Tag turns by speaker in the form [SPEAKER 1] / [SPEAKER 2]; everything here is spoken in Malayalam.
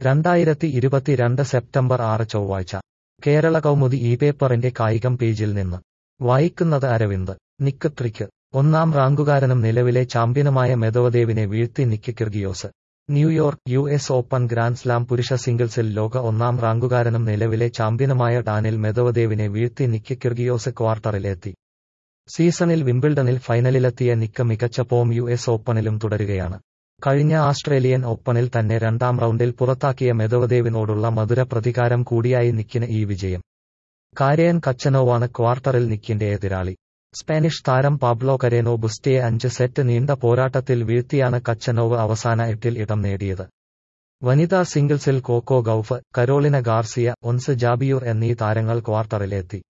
[SPEAKER 1] രണ്ടായിരത്തി ഇരുപത്തിരണ്ട് സെപ്റ്റംബർ ആറ് ചൊവ്വാഴ്ച കേരള കൗമുദി ഈ പേപ്പറിന്റെ കായികം പേജിൽ നിന്ന് വായിക്കുന്നത് അരവിന്ദ് നിക്ക് ട്രിക്ക് ഒന്നാം റാങ്കുകാരനും നിലവിലെ ചാമ്പ്യനുമായ മെദവദേവിനെ വീഴ്ത്തി Nick Kyrgios New York U S Open Grand Slam പുരുഷ സിംഗിൾസിൽ ലോക ഒന്നാം റാങ്കുകാരനും നിലവിലെ ചാമ്പ്യനുമായ ഡാനിൽ മെദവദേവിനെ വീഴ്ത്തി നിക്ക് കിർഗിയോസ് ക്വാർട്ടറിലെത്തി സീസണിൽ വിംബിൾഡണിൽ ഫൈനലിലെത്തിയ നിക്ക് മികച്ച ഫോം യു എസ് ഓപ്പണിലും തുടരുകയാണ് കഴിഞ്ഞ ആസ്ട്രേലിയൻ ഓപ്പണിൽ തന്നെ രണ്ടാം റൗണ്ടിൽ പുറത്താക്കിയ മെദവദേവിനോടുള്ള മധുര പ്രതികാരം കൂടിയായി നിക്കിന് ഈ വിജയം കാരയൻ കച്ചനോവാണ് ക്വാർട്ടറിൽ നിക്കിന്റെ എതിരാളി സ്പാനിഷ് താരം പാബ്ലോ കരേനോ ബുസ്റ്റയെ അഞ്ച് സെറ്റ് നീണ്ട പോരാട്ടത്തിൽ വീഴ്ത്തിയാണ് കച്ചനോവ് അവസാന എട്ടിൽ ഇടം നേടിയത് വനിതാ സിംഗിൾസിൽ Coco Gauff Karolina Garcia Ons Jabeur എന്നീ താരങ്ങൾ ക്വാർട്ടറിലെത്തി